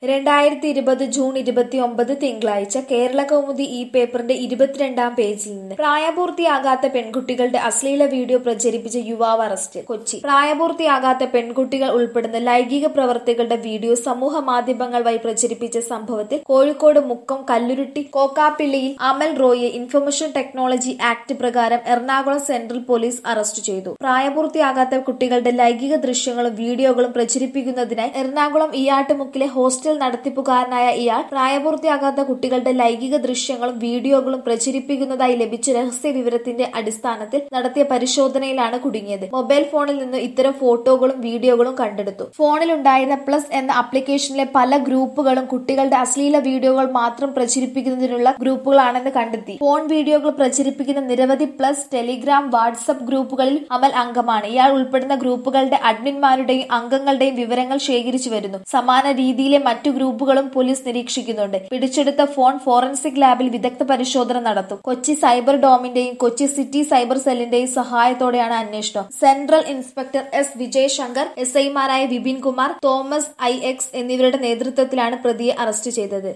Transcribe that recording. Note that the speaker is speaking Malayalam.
രണ്ടായിരത്തി ഇരുപത് ജൂൺ ഇരുപത്തിയൊമ്പത് തിങ്കളാഴ്ച കേരള കൗമുദി ഈ പേപ്പറിന്റെ ഇരുപത്തിരണ്ടാം പേജിൽ നിന്ന് പ്രായപൂർത്തിയാകാത്ത പെൺകുട്ടികളുടെ അശ്ലീല വീഡിയോ പ്രചരിപ്പിച്ച യുവാവ് അറസ്റ്റ് കൊച്ചി പ്രായപൂർത്തിയാകാത്ത പെൺകുട്ടികൾ ഉൾപ്പെടുന്ന ലൈംഗിക പ്രവർത്തികളുടെ വീഡിയോ സമൂഹ മാധ്യമങ്ങൾ വഴി പ്രചരിപ്പിച്ച സംഭവത്തിൽ കോഴിക്കോട് മുക്കം കല്ലുരുട്ടി കോക്കാപ്പിള്ളിയിൽ അമൽ റോയിയെ ഇൻഫർമേഷൻ ടെക്നോളജി ആക്ട് പ്രകാരം എറണാകുളം സെൻട്രൽ പോലീസ് അറസ്റ്റ് ചെയ്തു പ്രായപൂർത്തിയാകാത്ത കുട്ടികളുടെ ലൈംഗിക ദൃശ്യങ്ങളും വീഡിയോകളും പ്രചരിപ്പിക്കുന്നതിനായി എറണാകുളം ഇയാട്ടുമുക്കിലെ ഹോസ്റ്റൽ നടത്തിപ്പുകാരനായ ഇയാൾ പ്രായപൂർത്തിയാകാത്ത കുട്ടികളുടെ ലൈംഗിക ദൃശ്യങ്ങളും വീഡിയോകളും പ്രചരിപ്പിക്കുന്നതായി ലഭിച്ച രഹസ്യ വിവരത്തിന്റെ അടിസ്ഥാനത്തിൽ നടത്തിയ പരിശോധനയിലാണ് കുടുങ്ങിയത് മൊബൈൽ ഫോണിൽ നിന്ന് ഇത്തരം ഫോട്ടോകളും വീഡിയോകളും കണ്ടെടുത്തു ഫോണിലുണ്ടായിരുന്ന പ്ലസ് എന്ന ആപ്ലിക്കേഷനിലെ പല ഗ്രൂപ്പുകളും കുട്ടികളുടെ അശ്ലീല വീഡിയോകൾ മാത്രം പ്രചരിപ്പിക്കുന്നതിനുള്ള ഗ്രൂപ്പുകളാണെന്ന് കണ്ടെത്തി ഫോൺ വീഡിയോകൾ പ്രചരിപ്പിക്കുന്ന നിരവധി പ്ലസ് ടെലിഗ്രാം വാട്സ്ആപ്പ് ഗ്രൂപ്പുകളിൽ അമൽ അംഗമാണ് ഇയാൾ ഉൾപ്പെടുന്ന ഗ്രൂപ്പുകളുടെ അഡ്മിന്മാരുടെയും അംഗങ്ങളുടെയും വിവരങ്ങൾ ശേഖരിച്ചു വരുന്നു സമാന രീതിയിലെ മറ്റു ഗ്രൂപ്പുകളും പോലീസ് നിരീക്ഷിക്കുന്നുണ്ട് പിടിച്ചെടുത്ത ഫോൺ ഫോറൻസിക് ലാബിൽ വിദഗ്ധ പരിശോധന നടത്തും കൊച്ചി സൈബർ ഡോമിന്റെയും കൊച്ചി സിറ്റി സൈബർ സെല്ലിന്റെയും സഹായത്തോടെയാണ് അന്വേഷണം central inspector S Vijayashankar S ഐമാരായ Vipin Kumar Thomas I X എന്നിവരുടെ നേതൃത്വത്തിലാണ് പ്രതിയെ അറസ്റ്റ് ചെയ്തത്